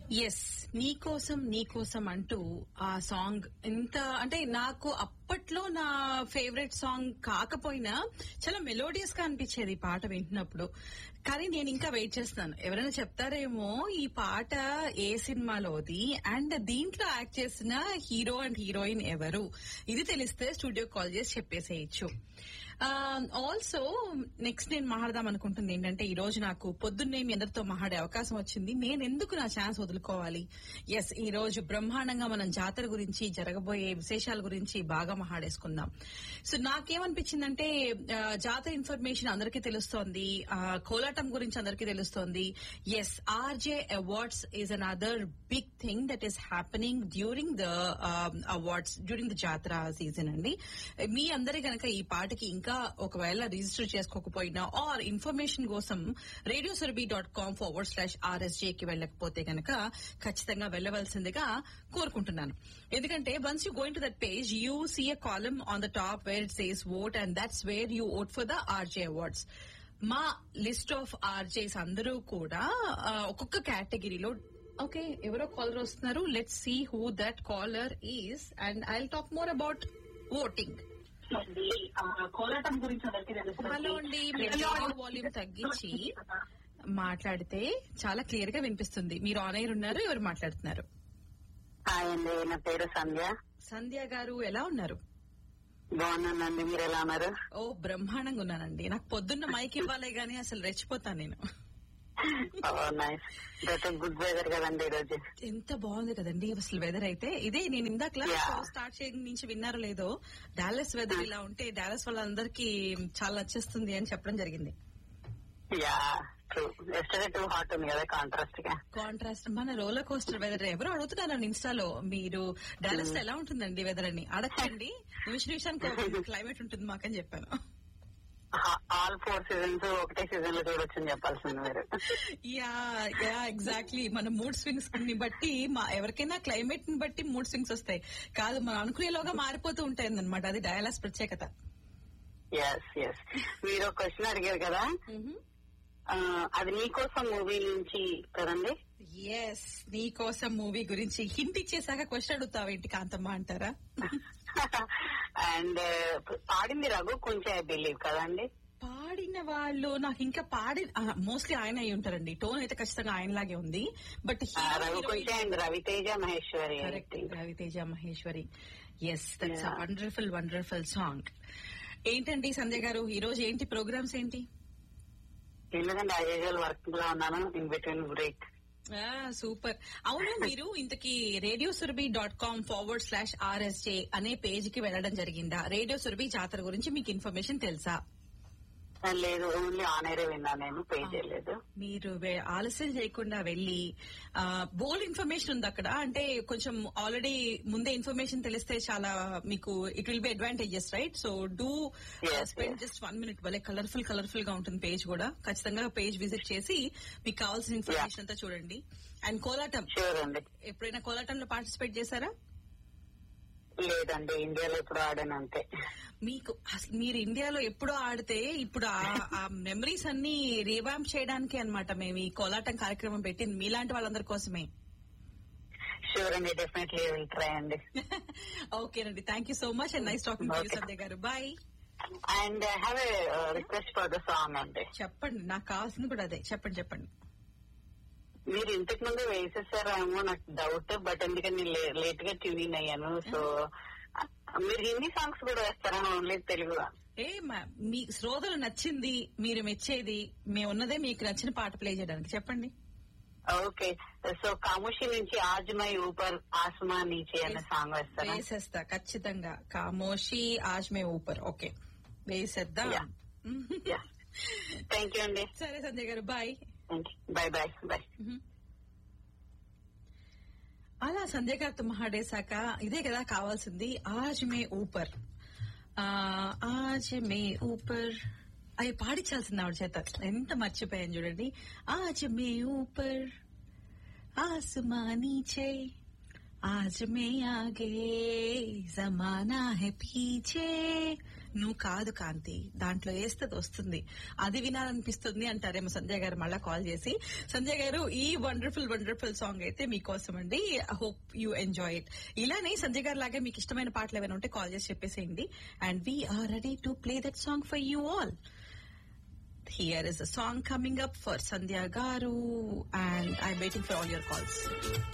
Yes నీకోసం నీకోసం అంటూ ఆ సాంగ్ ఎంత అంటే నాకు అప్పట్లో నా ఫేవరెట్ సాంగ్ కాకపోయినా చాలా మెలోడియస్ గా అనిపించేది ఈ పాట వింటున్నప్పుడు కానీ నేను ఇంకా వెయిట్ చేస్తున్నాను ఎవరైనా చెప్తారేమో ఈ పాట ఏ సినిమాలోది అండ్ దీంట్లో యాక్ట్ చేసిన హీరో అండ్ హీరోయిన్ ఎవరు ఇది తెలిస్తే స్టూడియో కాల్ చేసి చెప్పేసేయచ్చు ఆల్సో నెక్స్ట్ నేను మాట్లాడదాం అనుకుంటుంది ఏంటంటే ఈ రోజు నాకు పొద్దున్నే మీ అందరితో మాట్లాడే అవకాశం వచ్చింది నేను ఎందుకు నా ఛాన్స్ వదులుకోవాలి ఎస్ ఈ రోజు బ్రహ్మాండంగా మనం జాతర గురించి జరగబోయే విశేషాల గురించి బాగా మాట్లాడేసుకుందాం సో నాకేమనిపించిందంటే ఆ, జాతర ఇన్ఫర్మేషన్ అందరికీ తెలుస్తోంది ఆ, కోలాటం గురించి అందరికీ తెలుస్తోంది yes RJ awards is another big thing that is happening during the awards during the jatara season అండి మీ అందరి గనక ఈ పాటకి ఇంకా ఒకవేళ రిజిస్టర్ చేసుకోకపోయినా ఆర్ ఇన్ఫర్మేషన్ కోసం radio Surabhi dot com forward slash RSJ కి వెళ్ళకపోతే గనక ఖచ్చితంగా వెళ్ళవలసిందిగా కోరుకుంటున్నాను ఎందుకంటే once you going to that page you see a column on the top where it says vote and that's where you vote for the RJ awards మా list of RJs అందరూ కూడా ఆ, ఒక్కొక్క కేటగిరీలో ఓకే ఎవరో కాలర్ వస్తున్నారు let see who that caller is and I talk more about voting Kolatam గురించి అందరికీ తెలుసు హలో అండి మీరు వాల్యూమ్ తగ్గించి మాట్లాడితే చాలా క్లియర్ గా వినిపిస్తుంది మీరు ఆన్ ఎయిర్ ఉన్నారు ఎవరు మాట్లాడుతున్నారు హాయ్ అండి నా పేరు సంధ్య సంధ్య గారు ఎలా ఉన్నారు బాగున్నానండి మీరు ఎలా ఉన్నారు ఓ బ్రహ్మాండంగా ఉన్నానండి నాకు పొద్దున్న మైక్ ఇవ్వాలే గానీ అసలు రెచ్చిపోతాను నేను నైస్ దట్ గుడ్ వెదర్ కదండి ఈ రోజు ఎంత బాగుంది కదండి అసలు వెదర్ అయితే ఇదే నేను ఇందాక Yeah. స్టార్ట్ చేయడం నుంచి విన్నారో లేదో డాలస్ వెదర్ ఇలా ఉంటే డాలస్ వాళ్ళందరికీ చాలా నచ్చేస్తుంది అని చెప్పడం జరిగింది yeah true yesterday too hot ఉంది కదా కాంట్రాస్ట్ గా కాంట్రాస్ట్ మన రోలర్ కోస్టర్ వెదర్ ఎవరు అడుగుతున్నారు ఇన్స్టాలో మీరు డాలస్ లో ఎలా ఉంటుందండి వెదర్ అని అడగండి నిమిష నిమిషానికి క్లైమేట్ ఉంటుంది మాకని చెప్పాను ఆల్ ఫోర్ సీజన్స్ ఒకటే సీజన్ లో చూడొచ్చని చెప్పాల్సింది మీరు యా యా ఎగ్జాక్ట్లీ మన మూడ్ స్వింగ్స్ ని బట్టి మా ఎవరికైనా క్లైమేట్ ని బట్టి మూడ్ స్వింగ్స్ వస్తాయి కాదు మనం అనుకునేలోగా మారిపోతూ ఉంటాయి అనమాట అది డయాలస్ ప్రత్యేకత ఎస్ ఎస్ మీరు ఒక క్వశ్చన్ అడిగారు కదా ఆ, అది నీకోసం మూవీ నుంచి కదండి ఎస్ నీ కోసం మూవీ గురించి హింట్ ఇచ్చేసాక క్వశ్చన్ అడుగుతావు ఏంటి కాంతమ్మ అంటారా అండ్ పాడింది రఘు కొంచెం ఐ బిలీవ్ కదండి పాడిన వాళ్ళు నాకు ఇంకా పాడి మోస్ట్లీ ఆయన అయి ఉంటారండి టోన్ అయితే ఖచ్చితంగా ఆయనలాగే ఉంది బట్ ఆ, రఘు కొంచెం and Raviteja Maheshwari I correct think. Raviteja Maheshwari yes that's Yeah. Wonderful wonderful song ఏంటండి సంజయ్ గారు ఈ రోజు ఏంటి ప్రోగ్రామ్స్ ఏంటి ఎందుకంటే యాజ్ యూజువల్ వర్క్ లో ఉన్నాను ఇన్ బిట్వీన్ బ్రేక్ సూపర్ అవును మీరు ఇంతకి radio Surabhi dot com forward slash RSJ అనే పేజ్ కి వెళ్ళడం జరిగిందా రేడియో సురభి జాతర గురించి మీకు ఇన్ఫర్మేషన్ తెలుసా లేదు ఓన్లీ ఆన్ ఎయిర్ విన్నాను నేను పే చేయలేదు మీరు వే- ఆలస్యం చేయకుండా వెళ్ళి బోల్డ్ ఇన్ఫర్మేషన్ ఉంది అక్కడ అంటే కొంచెం ఆల్రెడీ ముందే ఇన్ఫర్మేషన్ తెలిస్తే చాలా మీకు it will be advantages right so do Yes, spend yes. Just one minute భలే కలర్ఫుల్ కలర్ఫుల్ గా ఉంటుంది పేజ్ కూడా ఖచ్చితంగా పేజ్ విజిట్ చేసి మీకు కావాల్సిన ఇన్ఫర్మేషన్ అంతా చూడండి అండ్ కోలాటం షూర్ అండి ఎప్పుడైనా కోలాటంలో పార్టిసిపేట్ చేశారా లేదండి ఇండియాలో ఇప్పుడు ఆడాను అంతే మీకు అసలు మీరు ఇండియాలో ఎప్పుడో ఆడితే ఇప్పుడు ఆ- ఆ మెమరీస్ అన్ని రీవాంప్ చేయడానికి అన్నమాట మేము ఈ కోలాటం కార్యక్రమం పెట్టింది మీలాంటి వాళ్ళందరి కోసమే షూర్ అండి డెఫినెట్లీ విల్ ట్రై అండి ఓకేనండి thank you so much and nice talking to Okay. Sanjay garu bye and have a request for the song అండి చెప్పండి నాకు కావాల్సింది కూడా అదే చెప్పండి చెప్పండి మీరు ఇంతకు ముందు వేసేసారేమో నాకు డౌట్ బట్ ఎందుకని లేట్ గా ట్యూనింగ్ అయ్యాను సో మీరు హిందీ సాంగ్స్ కూడా వేస్తారా ఓన్లీ తెలుగు ఏ మా- మీ శ్రోతలు నచ్చింది మీరు మెచ్చేది మేము ఉన్నదే మీకు నచ్చిన పాట ప్లే చేయడానికి చెప్పండి ఓకే సో కాముషి నుంచి ఆజ్ మై ఊపర్ ఆస్మా నీచే అనే సాంగ్ వేస్తారా వేసేస్తా ఖచ్చితంగా కామోషి ఆజ్ మే ఊపర్ ఓకే వేసేద్దాం Yeah. థ్యాంక్ యూ అండి సరే Sanjay garu bye bye bye bye అలా సంజయ్ గారితో మాట్లాడేశాక ఇదే కదా కావాల్సింది ఆజ్ మే ఊపర్ ఆ, ఆజ్ మే ఊపర్ అవి పాడించాల్సింది ఆవిడ చేత ఎంత మర్చిపోయాను చూడండి ఆజ్ మే ఊపర్ ఆసుమా నీచే आज में आगे जमाना है पीछे నువ్వు కాదు కాంతి దాంట్లో వేస్తే వస్తుంది అది వినాలనిపిస్తుంది అంటారేమో సంజయ్ గారు మళ్ళా కాల్ చేసి సంజయ్ గారు ఈ వండర్ఫుల్ వండర్ఫుల్ సాంగ్ అయితే మీకోసం అండి హోప్ యూ ఎంజాయ్ ఇట్ ఇలానే సంజయ్ గారు లాగా మీకు ఇష్టమైన పాటలు ఏమైనా ఉంటే కాల్ చేసి చెప్పేసేయండి and we're ready to play that song for you all Here is a song coming up for Sandhya Garu and I'm waiting for all your calls.